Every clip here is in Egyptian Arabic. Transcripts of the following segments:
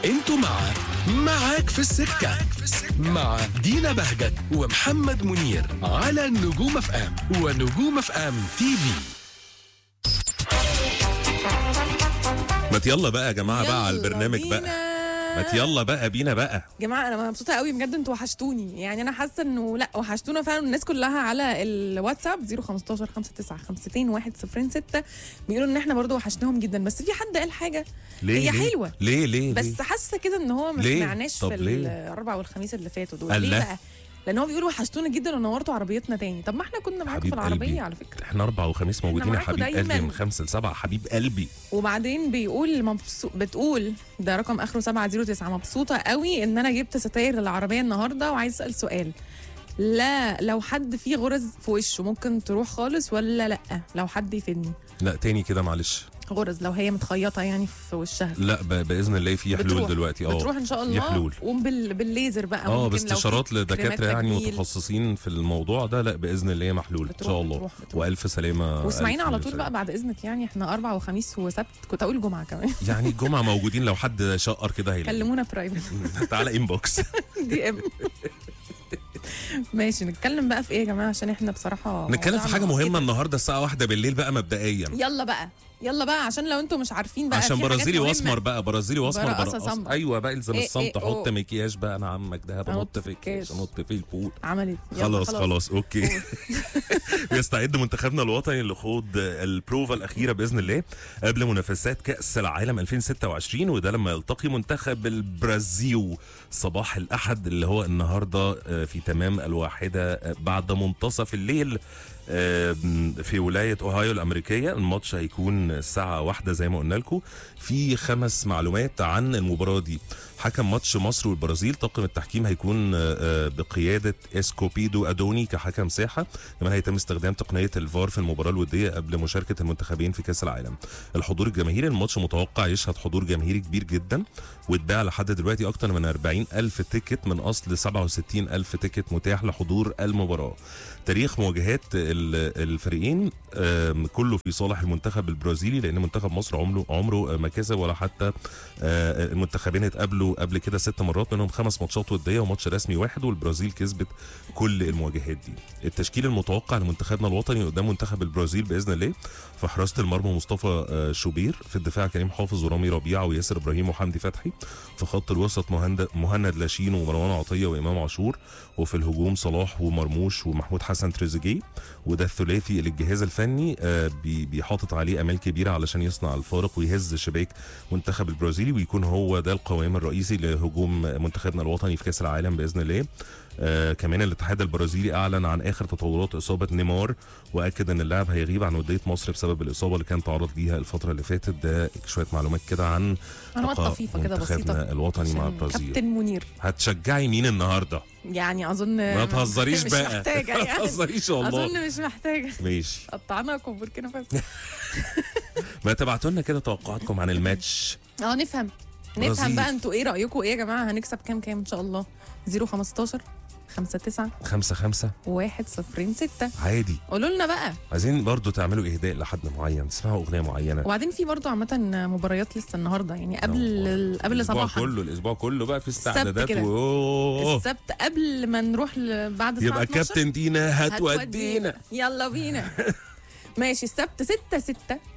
انتوا مع معاك في السكة مع دينا بهجت ومحمد منير على نجوم اف ام ونجوم اف ام تي في ما يلا بقى يا جماعه بقى على يلا البرنامج بينا. بقى ما يلا بقى بينا بقى جماعه انا مبسوطه قوي بجد انتوا وحشتوني يعني انا حاسه انه لا وحشتونا فعلا الناس كلها على الواتساب 015 59 52 106 بيقولوا ان احنا برضو وحشناهم جدا بس في حد قال حاجه ليه هي ليه؟ حلوه ليه ليه بس ليه؟ حاسه كده ان هو ما ليه؟ سمعناش طب في ليه؟ الاربع والخميس اللي فاتوا دول الله. ليه بقى لان هو بيقول وحشتونا جدا ونورتوا عربيتنا تاني طب ما احنا كنا معاكم في حبيب العربيه قلبي. على فكره احنا اربع وخميس موجودين يا معاكم حبيب قلبي دايماً. من خمسة لسبعة حبيب قلبي وبعدين بيقول مبسو... بتقول ده رقم اخره 709 مبسوطه قوي ان انا جبت ستاير للعربيه النهارده وعايز اسال سؤال لا لو حد فيه غرز في وشه ممكن تروح خالص ولا لا لو حد يفيدني لا تاني كده معلش غرز لو هي متخيطه يعني في وشها لا ب... باذن الله في حلول بتروح. دلوقتي اه بتروح ان شاء في الله حلول وبالليزر بقى اه ممكن لو باستشارات في لدكاتره كريمات يعني تجميل. متخصصين في الموضوع ده لا باذن الله هي محلول ان بتروح- شاء الله بتروح- بتروح. والف سلامه واسمعينا ألف على طول سلامة. بقى بعد اذنك يعني احنا اربع وخميس وسبت كنت اقول جمعه كمان يعني الجمعه موجودين لو حد شقر كده هيلاقي كلمونا برايفت تعالى انبوكس دي ام ماشي نتكلم بقى في ايه يا جماعه عشان احنا بصراحه نتكلم في موضوعنا حاجه مهمه كده. النهارده الساعه واحدة بالليل بقى مبدئيا يلا بقى يلا بقى عشان لو انتم مش عارفين بقى عشان في حاجات برازيلي مهمة. واسمر بقى برازيلي واسمر برقصة برقص صمبا. ايوه بقى الزم إيه الصمت إيه حط أوه. مكياج بقى انا عمك دهب أنط انط في في الكاش. الكاش انط في البول عملت يلا خلاص خلاص اوكي بيستعد منتخبنا الوطني لخوض البروفا الاخيره باذن الله قبل منافسات كاس العالم 2026 وده لما يلتقي منتخب البرازيل صباح الاحد اللي هو النهارده آه، في تمام الواحده آه، بعد منتصف الليل آه، في ولايه اوهايو الامريكيه الماتش هيكون الساعه واحدة زي ما قلنا لكم في خمس معلومات عن المباراه دي حكم ماتش مصر والبرازيل طاقم التحكيم هيكون آه، آه، بقياده اسكوبيدو ادوني كحكم ساحه كمان هيتم استخدام تقنيه الفار في المباراه الوديه قبل مشاركه المنتخبين في كاس العالم الحضور الجماهيري الماتش متوقع يشهد حضور جماهيري كبير جدا واتباع لحد دلوقتي اكتر من 40 الف تيكت من اصل 67 الف تيكت متاح لحضور المباراه تاريخ مواجهات ال- الفريقين آم، كله في صالح المنتخب البرازيلي لان منتخب مصر عمره عمره ما كسب ولا حتى آه، المنتخبين اتقابلوا قبل كده ست مرات منهم خمس ماتشات وديه وماتش رسمي واحد والبرازيل كسبت كل المواجهات دي التشكيل المتوقع لمنتخبنا الوطني قدام منتخب البرازيل باذن الله في حراسه المرمى مصطفى آه، شوبير في الدفاع كريم حافظ ورامي ربيعه وياسر ابراهيم وحمدي فتحي في خط الوسط مهند مهند لاشين ومروان عطيه وامام عاشور وفي الهجوم صلاح ومرموش ومحمود حسن تريزيجيه وده الثلاثي اللي الجهاز الفني آه، بي- بيحاطط عليه امال كبيره علشان يصنع الفارق ويهز شباك منتخب البرازيلي ويكون هو ده القوام الرئيسي لهجوم منتخبنا الوطني في كاس العالم باذن الله آه كمان الاتحاد البرازيلي اعلن عن اخر تطورات اصابه نيمار واكد ان اللاعب هيغيب عن وديه مصر بسبب الاصابه اللي كان تعرض ليها الفتره اللي فاتت ده شويه معلومات كده عن معلومات لقاء طفيفه كده منتخبنا بسيطه الوطني مع عشان البرازيل كابتن منير هتشجعي مين النهارده يعني اظن ما تهزريش مش بقى محتاجه ما يعني تهزريش والله اظن مش محتاجه ماشي قطعناكم بوركينا فاسو ما تبعتوا لنا كده توقعاتكم عن الماتش اه نفهم برازيل. نفهم بقى انتوا ايه رايكم ايه يا جماعه هنكسب كام كام ان شاء الله 015 59 خمسة خمسة 106 عادي قولوا لنا بقى عايزين برضو تعملوا اهداء لحد معين تسمعوا اغنيه معينه وبعدين في برضو عامه مباريات لسه النهارده يعني قبل آه. ال- قبل الاسبوع صباحا كله الاسبوع كله بقى في السبت استعدادات كده. و السبت قبل ما نروح ل- بعد الساعه يبقى 12 كابتن دينا هتودينا يلا بينا ماشي السبت 6 6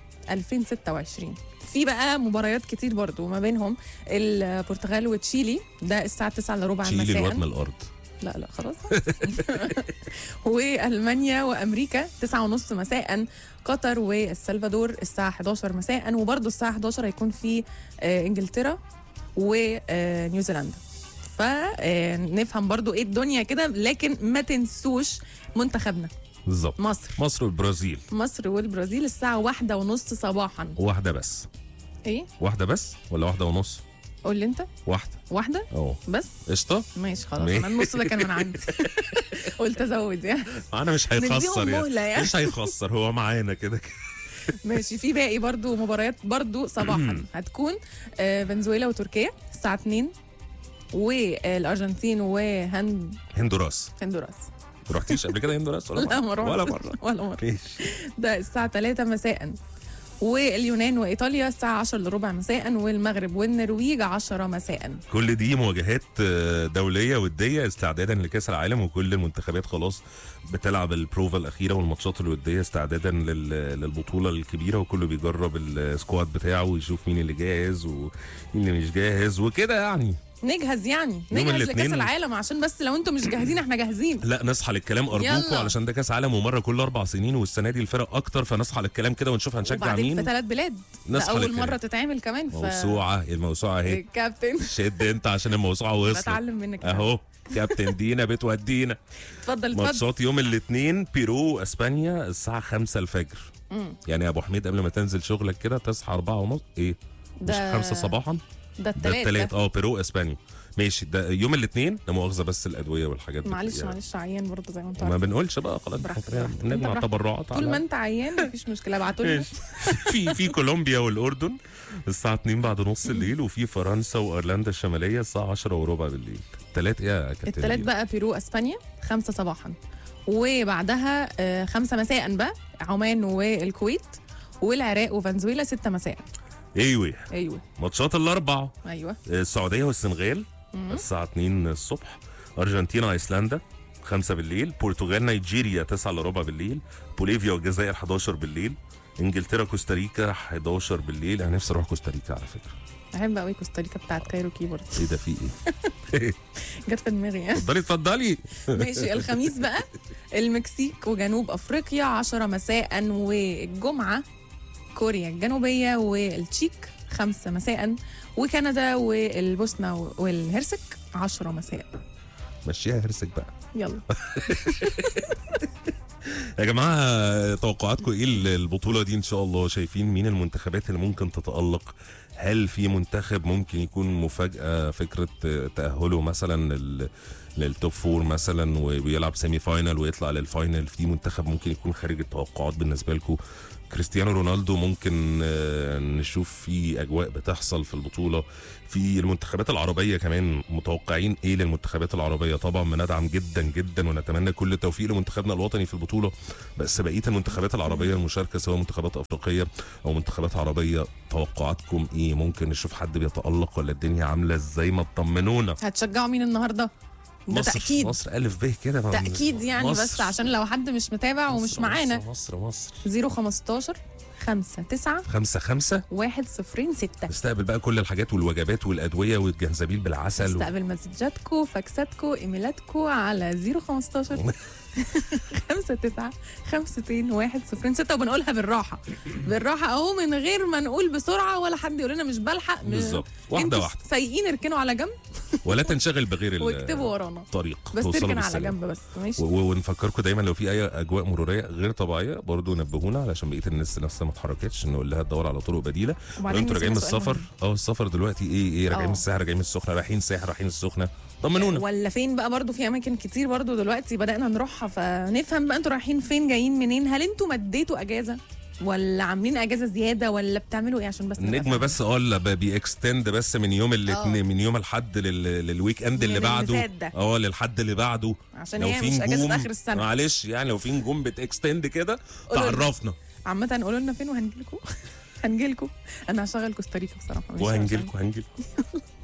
2026 في بقى مباريات كتير برضو ما بينهم البرتغال وتشيلي ده الساعة 9 الا ربع شيلي الواد من مساء الارض لا لا خلاص والمانيا وامريكا 9 ونص مساء قطر والسلفادور الساعة 11 مساء وبرضو الساعة 11 هيكون في آه، انجلترا ونيوزيلندا فنفهم برضو ايه الدنيا كده لكن ما تنسوش منتخبنا بالظبط مصر مصر والبرازيل مصر والبرازيل الساعة واحدة ونص صباحا واحده بس ايه واحده بس ولا واحده ونص قول لي انت واحده واحدة اه بس قشطه ماشي خلاص ماشي. انا النص ده كان من عندي قلت ازود يعني انا مش هيخسر نديهم مهلة يعني. مش هيخسر هو معانا كده كده. ماشي في باقي برضو مباريات برضو صباحا هتكون آه، فنزويلا وتركيا الساعة 2 والارجنتين وهند هندوراس هندوراس رحتيش قبل كده هندوراس ولا لا مره مرة ولا مره ولا مرة ماشي ده الساعة 3 مساء واليونان وايطاليا الساعه 10 لربع مساء والمغرب والنرويج 10 مساء كل دي مواجهات آه، دوليه وديه استعدادا لكاس العالم وكل المنتخبات خلاص بتلعب البروفا الاخيره والماتشات الوديه استعدادا لل- للبطوله الكبيره وكله بيجرب السكواد بتاعه ويشوف مين اللي جاهز ومين اللي مش جاهز وكده يعني نجهز يعني يوم نجهز الاثنين- لكاس العالم عشان بس لو انتم مش جاهزين احنا جاهزين لا نصحى للكلام ارجوكوا يلا. علشان ده كاس عالم ومره كل اربع سنين والسنه دي الفرق اكتر فنصحى للكلام كده ونشوف هنشجع وبعدين في مين ثلاث بلاد ده نصحى اول للكلام. مره تتعمل كمان ف موسوعه الموسوعه اهي كابتن شد انت عشان الموسوعه وصلت بتعلم منك يعني. اهو كابتن دينا بتودينا اتفضل اتفضل ماتشات يوم الاثنين بيرو اسبانيا الساعه 5 الفجر يعني يا ابو حميد قبل ما تنزل شغلك كده تصحى 4 ونص ايه مش ده- 5 صباحا ده ده التلات الثلاث ده. اه بيرو اسبانيا ماشي ده يوم الاثنين لا مؤاخذه بس الادويه والحاجات معلش بتلاقيها. معلش عيان برضه زي ما انت ما عارف بنقولش بقى خلاص براحتك، احنا براحتك. بنجمع انت براحتك. تبرعات طول ما على- انت عيان مفيش مشكله ابعتوا لنا ماشي. في في كولومبيا والاردن الساعه 2 بعد نص الليل وفي فرنسا وايرلندا الشماليه الساعه 10 وربع بالليل الثلاث ايه يا كابتن التلات دينا؟ بقى بيرو اسبانيا خمسة صباحا وبعدها آه، خمسة مساء بقى عمان والكويت والعراق وفنزويلا ستة مساء ايوه ايوه ماتشات الاربعه ايوه السعوديه والسنغال الساعه 2 الصبح ارجنتينا ايسلندا 5 بالليل برتغال نيجيريا 9 الا ربع بالليل بوليفيا والجزائر 11 بالليل انجلترا كوستاريكا 11 بالليل انا نفسي اروح كوستاريكا على فكره بحب قوي كوستاريكا بتاعت كايرو كيبورد ايه ده في ايه جت في دماغي يعني اتفضلي اتفضلي ماشي الخميس بقى المكسيك وجنوب افريقيا 10 مساء والجمعه كوريا الجنوبيه والتشيك 5 مساء وكندا والبوسنه والهرسك 10 مساء مشيها هرسك بقى يلا يا جماعه توقعاتكم ايه البطوله دي ان شاء الله شايفين مين المنتخبات اللي ممكن تتالق هل في منتخب ممكن يكون مفاجاه فكره تاهله مثلا لل- للتوب فور مثلا ويلعب سيمي فاينل ويطلع للفاينل في منتخب ممكن يكون خارج التوقعات بالنسبه لكم كريستيانو رونالدو ممكن آه، نشوف في اجواء بتحصل في البطوله في المنتخبات العربيه كمان متوقعين ايه للمنتخبات العربيه طبعا بندعم جدا جدا ونتمنى كل التوفيق لمنتخبنا الوطني في البطوله بس بقيه المنتخبات العربيه المشاركه سواء منتخبات افريقيه او منتخبات عربيه توقعاتكم ايه ممكن نشوف حد بيتالق ولا الدنيا عامله ازاي ما تطمنونا هتشجعوا مين النهارده ده مصر تاكيد مصر الف ب كده ما- تاكيد يعني مصر. بس عشان لو حد مش متابع ومش مصر، معانا مصر مصر 015 5 9 خمسة خمسة 1 0 6 نستقبل بقى كل الحاجات والوجبات والأدوية والجنزبيل بالعسل و... استقبل مسجاتكو فاكساتكو ايميلاتكو على 015 5 9 5 2 1 0 6 وبنقولها بالراحه بالراحه اهو من غير ما نقول بسرعه ولا حد يقول لنا مش بلحق م- بالظبط واحدة انتوا واحدة سايقين اركنوا على جنب ولا تنشغل بغير ال- واكتبوا ورانا الطريق بس توصلوا تركن على بالسلام. جنب بس ماشي و- و- ونفكركم دايما لو في اي اجواء مروريه غير طبيعيه برضو نبهونا علشان بقيه الناس لسه ما اتحركتش نقول لها تدور على طرق بديله لو وبعدين انتوا راجعين من نسينا سؤال السفر اه السفر دلوقتي ايه ايه راجعين اه. من الساحل راجعين من السخنه رايحين الساحل رايحين السخنه طمنونا ولا فين بقى برضو في اماكن كتير برضو دلوقتي بدانا نروحها فنفهم بقى انتوا رايحين فين جايين منين هل انتوا مديتوا اجازه ولا عاملين اجازه زياده ولا بتعملوا ايه عشان بس نبقى النجم فاهمين؟ بس اه لا ب- بيكستند بس من يوم الاثنين من يوم الحد لل... للويك اند من اللي اللي بعده فات ده. اه للحد اللي بعده عشان لو هي في مش اجازه نجوم اخر السنه معلش يعني لو في نجوم بتكستند كده قولوا لنا. تعرفنا عامه قولوا لنا فين وهنجيلكوا هنجيلكوا انا هشغل كوستاريكا بصراحه مش وهنجيلكوا هنجيلكوا